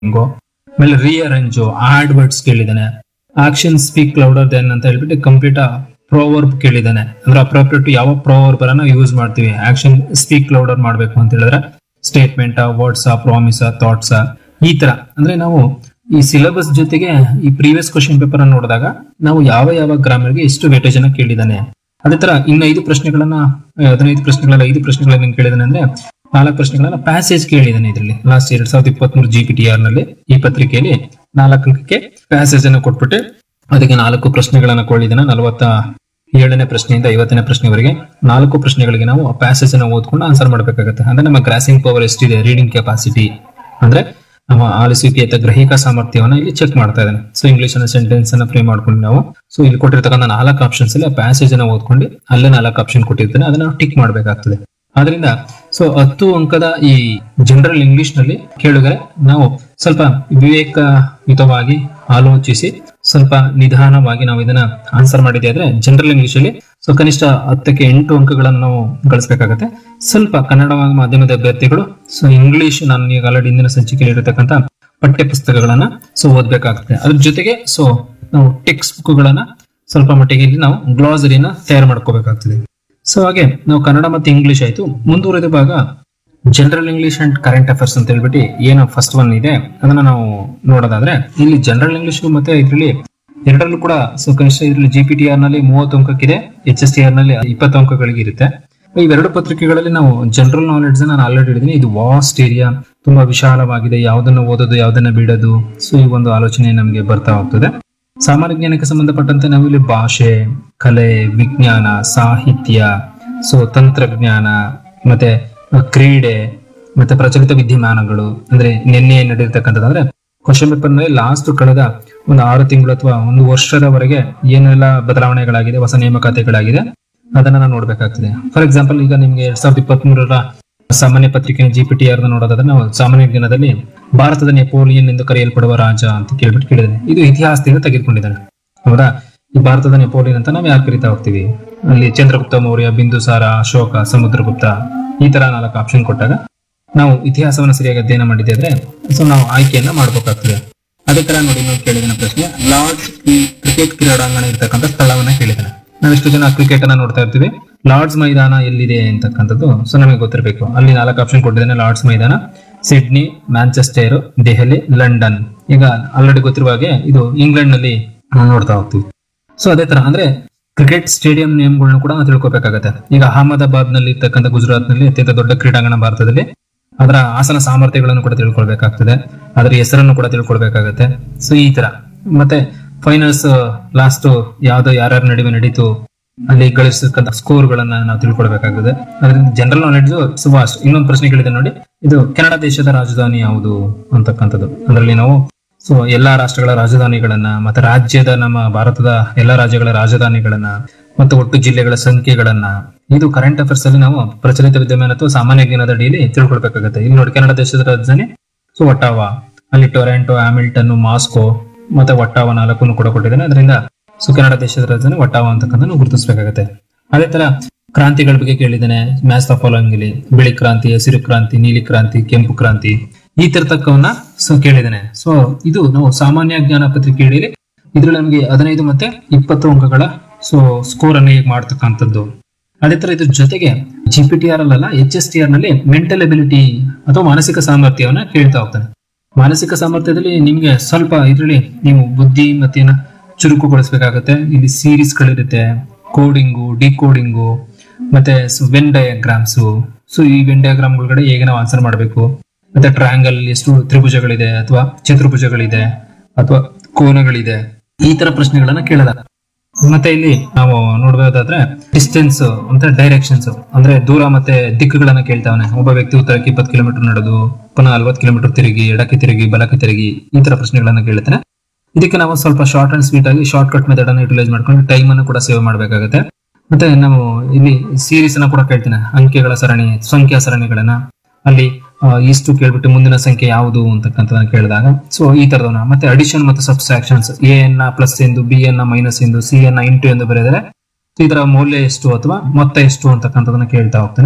ಹಿಂಗೋ ಆಮೇಲೆ rearrange odd words ಕೇಳಿದಾನೆ action speak louder than ಅಂತ ಹೇಳ್ಬಿಟ್ಟು ಕಂಪ್ಲೀಟ್ ಪ್ರೋವರ್ಬ್ ಕೇಳಿದಾನೆ ಅಂದ್ರೆ ಅಪ್ರೋಪ್ರಿಯೇಟ್ ಯಾವ ಪ್ರೋವರ್ಬ್ ನಾವು ಯೂಸ್ ಮಾಡ್ತೀವಿ ಆಕ್ಷನ್ ಸ್ಪೀಕ್ ಲೌಡರ್ ಮಾಡ್ಬೇಕು ಅಂತ ಹೇಳಿದ್ರೆ ಸ್ಟೇಟ್ಮೆಂಟ್ ವರ್ಡ್ಸ್ ಪ್ರಾಮಿಸ್ ಥಾಟ್ಸ್ ಈ ತರ ಅಂದ್ರೆ ನಾವು ಈ ಸಿಲೆಬಸ್ ಜೊತೆಗೆ ಈ ಪ್ರೀವಿಯಸ್ ಕ್ವಶನ್ ಪೇಪರ್ ಅನ್ನು ನೋಡಿದಾಗ ನಾವು ಯಾವ ಯಾವ ಗ್ರಾಮರ್ಗೆ ಎಷ್ಟು ವೇಟೇಜ್ ಅನ್ನ ಕೇಳಿದಾನೆ ಅದೇ ತರ ಇನ್ನು ಐದು ಪ್ರಶ್ನೆಗಳನ್ನ ಆ, ಹದಿನೈದು ಪ್ರಶ್ನೆಗಳ ಐದು ಪ್ರಶ್ನೆಗಳನ್ನ ಏನ್ ಕೇಳಿದಾನೆ ಅಂದ್ರೆ ನಾಲ್ಕು ಪ್ರಶ್ನೆಗಳನ್ನ ಪ್ಯಾಸೇಜ್ ಕೇಳಿದಾನೆ ಇದರಲ್ಲಿ ಲಾಸ್ಟ್ ಎರಡ್ ಸಾವಿರದ ಇಪ್ಪತ್ತ್ ಮೂರು ಜಿ ಪಿ ಟಿ ಆರ್ ನಲ್ಲಿ ಈ ಪತ್ರಿಕೆಯಲ್ಲಿ ನಾಲ್ಕು ಅಂಕಕ್ಕೆ ಪ್ಯಾಸೇಜ್ ಅನ್ನು ಕೊಟ್ಬಿಟ್ಟು ಅದಕ್ಕೆ ನಾಲ್ಕು ಪ್ರಶ್ನೆಗಳನ್ನ ಕೊಳ್ಳಿದ್ದಾನೆ ನಲವತ್ತ ಏಳನೇ ಪ್ರಶ್ನೆಯಿಂದ ಐವತ್ತನೇ ಪ್ರಶ್ನೆವರೆಗೆ ನಾಲ್ಕು ಪ್ರಶ್ನೆಗಳಿಗೆ ನಾವು ಪ್ಯಾಸೇಜ್ ಅನ್ನು ಓದ್ಕೊಂಡು ಆನ್ಸರ್ ಮಾಡಬೇಕಾಗುತ್ತೆ ಅಂದ್ರೆ ನಮ್ಮ ಗ್ರಾಸಿಂಗ್ ಪವರ್ ಎಷ್ಟಿದೆ ರೀಡಿಂಗ್ ಕೆಪಾಸಿಟಿ ಅಂದ್ರೆ ನಮ್ಮ ಆಲಿಸುವಿಕೆ ಅಥವಾ ಗ್ರಹಿಕಾ ಸಾಮರ್ಥ್ಯವನ್ನ ಇಲ್ಲಿ ಚೆಕ್ ಮಾಡ್ತಾ ಇದ್ದಾನೆ ಸೊ ಇಂಗ್ಲಿಷ್ ಅನ್ನ ಸೆಂಟೆನ್ಸ್ ಅನ್ನ ಫ್ರೇಮ್ ಮಾಡ್ಕೊಂಡು ನಾವು ಸೊ ಇಲ್ಲಿ ಕೊಟ್ಟಿರ್ತಕ್ಕಂಥ ನಾಲ್ಕು ಆಪ್ಷನ್ಸ್ ಅಲ್ಲಿ ಪ್ಯಾಸೇಜ್ ಅನ್ನ ಓದ್ಕೊಂಡು ಅಲ್ಲೇ ನಾಲ್ಕು ಆಪ್ಷನ್ ಕೊಟ್ಟಿರ್ತಾನೆ ಅದನ್ನ ನಾವು ಟಿಕ್ ಮಾಡಬೇಕಾಗ್ತದೆ ಆದ್ರಿಂದ ಸೊ ಹತ್ತು ಅಂಕದ ಈ ಜನರಲ್ ಇಂಗ್ಲಿಷ್ ನಲ್ಲಿ ಕೇಳಿದರೆ ನಾವು ಸ್ವಲ್ಪ ವಿವೇಕಯುತವಾಗಿ ಆಲೋಚಿಸಿ ಸ್ವಲ್ಪ ನಿಧಾನವಾಗಿ ನಾವು ಇದನ್ನ ಆನ್ಸರ್ ಮಾಡಿದೆ ಆದ್ರೆ ಜನರಲ್ ಇಂಗ್ಲಿಷ್ ಅಲ್ಲಿ ಸೊ ಕನಿಷ್ಠ ಹತ್ತಕ್ಕೆ ಎಂಟು ಅಂಕಗಳನ್ನು ನಾವು ಗಳಿಸಬೇಕಾಗತ್ತೆ ಸ್ವಲ್ಪ ಕನ್ನಡ ಮಾಧ್ಯಮದ ಅಭ್ಯರ್ಥಿಗಳು ಸೊ ಇಂಗ್ಲಿಷ್ ನಾನು ಈಗ ಆಲ್ರೆಡಿ ಇಂದಿನ ಸಂಚಿಕೆಯಲ್ಲಿ ಇರತಕ್ಕಂತ ಪಠ್ಯ ಪುಸ್ತಕಗಳನ್ನ ಸೊ ಓದ್ಬೇಕಾಗುತ್ತೆ ಅದ್ರ ಜೊತೆಗೆ ಸೊ ನಾವು ಟೆಕ್ಸ್ಟ್ ಬುಕ್ಗಳನ್ನ ಸ್ವಲ್ಪ ಮಟ್ಟಿಗೆ ಇಲ್ಲಿ ನಾವು ಗ್ಲಾಸರಿನ ತಯಾರು ಮಾಡ್ಕೋಬೇಕಾಗ್ತದೆ ಸೊ ಹಾಗೆ ನಾವು ಕನ್ನಡ ಮತ್ತೆ ಇಂಗ್ಲಿಷ್ ಆಯ್ತು ಮುಂದುವರೆದ ಭಾಗ general English and current affairs ಅಂತ ಹೇಳ್ಬಿಟ್ಟು ಏನು ಫಸ್ಟ್ ಒನ್ ಇದೆ ಅದನ್ನ ನಾವು ನೋಡೋದಾದ್ರೆ ಇಲ್ಲಿ ಜನರಲ್ ಇಂಗ್ಲಿಷ್ ಮತ್ತೆ ಇದರಲ್ಲಿ ಎರಡರಲ್ಲೂ ಕೂಡ ಸೊ ಕನಿಷ್ಠ ಇದರಲ್ಲಿ ಜಿ ಪಿ ಟಿ ಆರ್ ನಲ್ಲಿ ಮೂವತ್ತು ಅಂಕಕ್ಕಿದೆ ಎಚ್ ಎಸ್ ಟಿ ಆರ್ ನಲ್ಲಿ ಇಪ್ಪತ್ತು ಅಂಕಗಳಿಗೆ ಇರುತ್ತೆ ಇವೆರಡು ಪತ್ರಿಕೆಗಳಲ್ಲಿ ನಾವು ಜನರಲ್ ನಾಲೆಡ್ಜ್ ನಾನು ಆಲ್ರೆಡಿ ಹೇಳಿದ್ದೀನಿ ಇದು ವಾಸ್ಟ್ ಏರಿಯಾ ತುಂಬಾ ವಿಶಾಲವಾಗಿದೆ ಯಾವ್ದನ್ನ ಓದೋದು ಯಾವ್ದನ್ನ ಬಿಡೋದು ಸೊ ಈ ಒಂದು ಆಲೋಚನೆ ನಮಗೆ ಬರ್ತಾ ಹೋಗ್ತದೆ ಸಾಮಾನ್ಯ ಜ್ಞಾನಕ್ಕೆ ಸಂಬಂಧಪಟ್ಟಂತೆ ನಾವು ಇಲ್ಲಿ ಭಾಷೆ ಕಲೆ ವಿಜ್ಞಾನ ಸಾಹಿತ್ಯ ಸೊ ತಂತ್ರಜ್ಞಾನ ಮತ್ತೆ ಕ್ರೀಡೆ ಮತ್ತೆ ಪ್ರಚಲಿತ ವಿದ್ಯಮಾನಗಳು ಅಂದ್ರೆ ನಿನ್ನೆ ನಡೆದಿರ್ತಕ್ಕಂಥದ್ದು ಅಂದ್ರೆ ಕ್ವಶನ್ ಪೇಪರ್ ನಲ್ಲಿ ಲಾಸ್ಟ್ ಕಳೆದ ಒಂದು ಆರು ತಿಂಗಳು ಅಥವಾ ಒಂದು ವರ್ಷದವರೆಗೆ ಏನೆಲ್ಲ ಬದಲಾವಣೆಗಳಾಗಿದೆ ಹೊಸ ನೇಮಕಾತಿಗಳಾಗಿದೆ ಅದನ್ನ ನಾವು ನೋಡ್ಬೇಕಾಗ್ತದೆ ಫಾರ್ ಎಕ್ಸಾಂಪಲ್ ಈಗ ನಿಮ್ಗೆ ಎರಡ್ ಸಾವಿರದ ಇಪ್ಪತ್ತ್ ಮೂರರ ಸಾಮಾನ್ಯ ಪತ್ರಿಕೆ ಜಿ ಪಿ ಟಿ ಆರ್ ನೋಡೋದಾದ್ರೆ ನಾವು ಸಾಮಾನ್ಯ ಜ್ಞಾನದಲ್ಲಿ ಭಾರತದ ನೆಪೋಲಿಯನ್ ಎಂದು ಕರೆಯಲ್ಪಡುವ ರಾಜ ಅಂತ ಕೇಳ್ಬಿಟ್ಟು ಕೇಳಿದ್ದೇನೆ ಇದು ಇತಿಹಾಸದಿಂದ ತೆಗೆದುಕೊಂಡಿದ್ದಾನೆ ಹೌದಾ ಈ ಭಾರತದ ನೆಪೋಲಿಯನ್ ಅಂತ ನಾವು ಯಾಕೆ ಕರಿತಾ ಹೋಗ್ತೀವಿ ಅಲ್ಲಿ ಚಂದ್ರಗುಪ್ತ ಮೌರ್ಯ ಬಿಂದುಸಾರ ಅಶೋಕ ಸಮುದ್ರಗುಪ್ತ ಈ ತರ ನಾಲ್ಕು ಆಪ್ಷನ್ ಕೊಟ್ಟಾಗ ನಾವು ಇತಿಹಾಸವನ್ನು ಸರಿಯಾಗಿ ಅಧ್ಯಯನ ಮಾಡಿದ್ದೆ ಆದ್ರೆ ಸೊ ನಾವು ಆಯ್ಕೆಯನ್ನ ಮಾಡ್ಬೇಕಾಗ್ತದೆ ಅದೇ ತರ ನೋಡಿ ನಾವು ಕೇಳಿದ ಪ್ರಶ್ನೆ ಲಾರ್ಡ್ಸ್ ಕ್ರಿಕೆಟ್ ಕ್ರೀಡಾಂಗಣ ಇರ್ತಕ್ಕಂಥ ಸ್ಥಳವನ್ನ ಕೇಳಿದ್ದಾನೆ ನಾವೆಷ್ಟು ಜನ ಕ್ರಿಕೆಟ್ ಅನ್ನ ನೋಡ್ತಾ ಇರ್ತೀವಿ ಲಾರ್ಡ್ಸ್ ಮೈದಾನ ಎಲ್ಲಿದೆ ಅಂತಕ್ಕಂಥದ್ದು ಸೊ ನಮಗೆ ಗೊತ್ತಿರಬೇಕು ಅಲ್ಲಿ ನಾಲ್ಕು ಆಪ್ಷನ್ ಕೊಟ್ಟಿದ್ದಾನೆ ಲಾರ್ಡ್ಸ್ ಮೈದಾನ ಸಿಡ್ನಿ ಮ್ಯಾಂಚೆಸ್ಟರ್ ದೆಹಲಿ ಲಂಡನ್ ಈಗ ಆಲ್ರೆಡಿ ಗೊತ್ತಿರುವ ಹಾಗೆ ಇದು ಇಂಗ್ಲೆಂಡ್ ನಲ್ಲಿ ನಾವು ನೋಡ್ತಾ ಹೋಗ್ತೀವಿ ಸೊ ಅದೇ ತರ ಅಂದ್ರೆ ಕ್ರಿಕೆಟ್ ಸ್ಟೇಡಿಯಂ ನೇಮ್ಗಳನ್ನ ಕೂಡ ನಾವು ತಿಳ್ಕೊಬೇಕಾಗತ್ತೆ ಈಗ ಅಹಮದಾಬಾದ್ ನಲ್ಲಿ ಇರ್ತಕ್ಕಂಥ ಗುಜರಾತ್ ನಲ್ಲಿ ಅತ್ಯಂತ ದೊಡ್ಡ ಕ್ರೀಡಾಂಗಣ ಭಾರತದಲ್ಲಿ ಅದರ ಆಸನ ಸಾಮರ್ಥ್ಯಗಳನ್ನು ಕೂಡ ತಿಳ್ಕೊಳ್ಬೇಕಾಗ್ತದೆ ಅದರ ಹೆಸರನ್ನು ಕೂಡ ತಿಳ್ಕೊಳ್ಬೇಕಾಗತ್ತೆ ಸೊ ಈ ತರ ಮತ್ತೆ ಫೈನಲ್ಸ್ ಲಾಸ್ಟ್ ಯಾವ್ದು ಯಾರ್ಯಾರ ನಡುವೆ ನಡೀತು ಅಲ್ಲಿ ಗಳಿಸತಕ್ಕಂಥ ಸ್ಕೋರ್ ಗಳನ್ನ ನಾವು ತಿಳ್ಕೊಳ್ಬೇಕಾಗುತ್ತೆ ಅದರಿಂದ ಜನರಲ್ ನಾಲೆಡ್ಜ್ ಸುಭಾಷ್ ಇನ್ನೊಂದು ಪ್ರಶ್ನೆ ಕೇಳಿದೆ ನೋಡಿ ಇದು ಕೆನಡಾ ದೇಶದ ರಾಜಧಾನಿ ಯಾವುದು ಅಂತಕ್ಕಂಥದ್ದು ಅದರಲ್ಲಿ ನಾವು ಸೊ ಎಲ್ಲಾ ರಾಷ್ಟ್ರಗಳ ರಾಜಧಾನಿಗಳನ್ನ ಮತ್ತೆ ರಾಜ್ಯದ ನಮ್ಮ ಭಾರತದ ಎಲ್ಲಾ ರಾಜ್ಯಗಳ ರಾಜಧಾನಿಗಳನ್ನ ಮತ್ತು ಒಟ್ಟು ಜಿಲ್ಲೆಗಳ ಸಂಖ್ಯೆಗಳನ್ನ ಇದು ಕರೆಂಟ್ ಅಫೇರ್ಸ್ ಅಲ್ಲಿ ನಾವು ಪ್ರಚಲಿತ ವಿದ್ಯಮಾನ ಅಥವಾ ಸಾಮಾನ್ಯ ಜ್ಞಾನದ ಅಡಿಯಲ್ಲಿ ತಿಳ್ಕೊಳ್ಬೇಕಾಗುತ್ತೆ ಇಲ್ಲಿ ನೋಡಿ ಕೆನಡಾ ದೇಶದ ರಾಜಧಾನಿ ಸೊ ಒಟ್ಟಾವಾ ಅಲ್ಲಿ ಟೊರೆಂಟೋ ಹ್ಯಾಮಿಲ್ಟನ್ ಮಾಸ್ಕೋ ಮತ್ತೆ ಒಟ್ಟಾವ ನಾಲ್ಕು ಕೂಡ ಕೊಟ್ಟಿದ್ದಾನೆ ಅದರಿಂದ ಸೊ ಕೆನಡಾ ದೇಶದ ರಾಜಧಾನಿ ಒಟ್ಟಾವ ಅಂತಕ್ಕಂಥ ನಾವು ಗುರುತಿಸಬೇಕಾಗುತ್ತೆ ಅದೇ ತರ ಕ್ರಾಂತಿಗಳ ಬಗ್ಗೆ ಕೇಳಿದ್ದಾನೆ ಮ್ಯಾಚ್ ದ ಫಾಲೋಯಿಂಗ್ ಇಲ್ಲಿ ಬಿಳಿ ಕ್ರಾಂತಿ ಹಸಿರು ಕ್ರಾಂತಿ ನೀಲಿ ಕ್ರಾಂತಿ ಕೆಂಪು ಕ್ರಾಂತಿ ಈ ತರತಕ್ಕವನ್ನ ಸೊ ಕೇಳಿದ್ದಾನೆ ಸೊ ಇದು ನಾವು ಸಾಮಾನ್ಯ ಜ್ಞಾನ ಪತ್ರಿಕೆ ಅಡಿಯಲ್ಲಿ ಇದ್ರಲ್ಲಿ ನಮಗೆ ಹದಿನೈದು ಮತ್ತೆ ಇಪ್ಪತ್ತು ಅಂಕಗಳ ಸೊ ಸ್ಕೋರ್ ಅನ್ನು ಹೇಗೆ ಮಾಡ್ತಕ್ಕಂಥದ್ದು ಅದೇ ತರ ಇದ್ರ ಜೊತೆಗೆ ಜಿ ಪಿ ಟಿ ಆರ್ ಅಲ್ಲ ಎಚ್ ಎಸ್ ಟಿ ಆರ್ ನಲ್ಲಿ ಮೆಂಟಲ್ ಎಬಿಲಿಟಿ ಅಥವಾ ಮಾನಸಿಕ ಸಾಮರ್ಥ್ಯವನ್ನ ಕೇಳ್ತಾ ಹೋಗ್ತಾನೆ ಮಾನಸಿಕ ಸಾಮರ್ಥ್ಯದಲ್ಲಿ ನಿಮ್ಗೆ ಸ್ವಲ್ಪ ಇದರಲ್ಲಿ ನೀವು ಬುದ್ಧಿ ಮತ್ತೇನ ಚುರುಕುಗೊಳಿಸಬೇಕಾಗತ್ತೆ ಇಲ್ಲಿ ಸೀರೀಸ್ ಗಳಿರುತ್ತೆ ಕೋಡಿಂಗು ಡಿಕೋಡಿಂಗು ಮತ್ತೆ ವೆನ್ ಡಯಾಗ್ರಾಮ್ಸು ಸೊ ಈ ವೆನ್ ಡಯಾಗ್ರಾಮ್ ಒಳಗಡೆ ಹೇಗೆ ನಾವು ಆನ್ಸರ್ ಮಾಡಬೇಕು ಮತ್ತೆ ಟ್ರಯಾಂಗಲ್ ಎಷ್ಟು ತ್ರಿಭುಜಗಳಿದೆ ಅಥವಾ ಚತುರ್ಭುಜಗಳಿದೆ ಅಥವಾ ಕೋನಗಳಿದೆ ಈ ತರ ಪ್ರಶ್ನೆಗಳನ್ನ ಕೇಳಲಾಗ ಮತ್ತೆ ಇಲ್ಲಿ ನಾವು ನೋಡಬಹುದಾದ್ರೆ ಡಿಸ್ಟೆನ್ಸ್ ಅಂತ ಡೈರೆಕ್ಷನ್ಸ್ ಅಂದ್ರೆ ದೂರ ಮತ್ತೆ ದಿಕ್ಕುಗಳನ್ನ ಕೇಳ್ತಾವನೆ ಒಬ್ಬ ವ್ಯಕ್ತಿ ಉತ್ತರಕ್ಕೆ ಇಪ್ಪತ್ತು ಕಿಲೋಮೀಟರ್ ನಡೆದು ಪುನಃ ನಲ್ವತ್ತು ಕಿಲೋಮೀಟರ್ ತಿರುಗಿ ಎಡಕ್ಕೆ ತಿರುಗಿ ಬಲಕ್ಕೆ ತಿರುಗಿ ಈ ತರ ಪ್ರಶ್ನೆಗಳನ್ನ ಕೇಳ್ತಾನೆ ಇದಕ್ಕೆ ನಾವು ಸ್ವಲ್ಪ ಶಾರ್ಟ್ ಅಂಡ್ ಸ್ವೀಟ್ ಆಗಿ ಶಾರ್ಟ್ ಕಟ್ ಮೆಥಡ್ ಅನ್ನು ಯುಟಿಲೈಸ್ ಮಾಡ್ಕೊಂಡು ಟೈಮ್ ಅನ್ನು ಕೂಡ ಸೇವ್ ಮಾಡಬೇಕಾಗುತ್ತೆ ಮತ್ತೆ ನಾವು ಇಲ್ಲಿ ಸೀರೀಸ್ ಅನ್ನ ಕೂಡ ಕೇಳ್ತೇನೆ ಅಂಕೆಗಳ ಸರಣಿ ಸಂಖ್ಯಾ ಸರಣಿಗಳನ್ನ ಅಲ್ಲಿ ಆ, ಇಷ್ಟು ಕೇಳ್ಬಿಟ್ಟು ಮುಂದಿನ ಸಂಖ್ಯೆ ಯಾವುದು ಅಂತಕ್ಕಂಥದನ್ನ ಕೇಳಿದಾಗ ಸೊ ಈ ತರದವನ್ನ ಮತ್ತೆ ಅಡಿಷನ್ ಮತ್ತು ಸಬ್ಸ್ಟ್ರಾಕ್ಷನ್ಸ್ ಎ ಎನ್ನ ಪ್ಲಸ್ ಎಂದು ಬಿ ಎನ್ನ ಮೈನಸ್ ಎಂದು ಸಿ ಎನ್ನ ಇಂಟು ಎಂದು ಬರೆದರೆ ಇದರ ಮೌಲ್ಯ ಎಷ್ಟು ಅಥವಾ ಮೊತ್ತ ಎಷ್ಟು ಅಂತಕ್ಕಂಥದನ್ನ ಕೇಳ್ತಾ ಹೋಗ್ತಾನೆ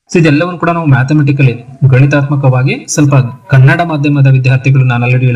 ಸೊ ಇದೆಲ್ಲವನ್ನು ಕೂಡ ನಾವು ಮ್ಯಾಥಮೆಟಿಕಲಿ ಗಣಿತಾತ್ಮಕವಾಗಿ ಸ್ವಲ್ಪ ಕನ್ನಡ ಮಾಧ್ಯಮದ ವಿದ್ಯಾರ್ಥಿಗಳು ನಾನು ಆಲ್ರೆಡಿ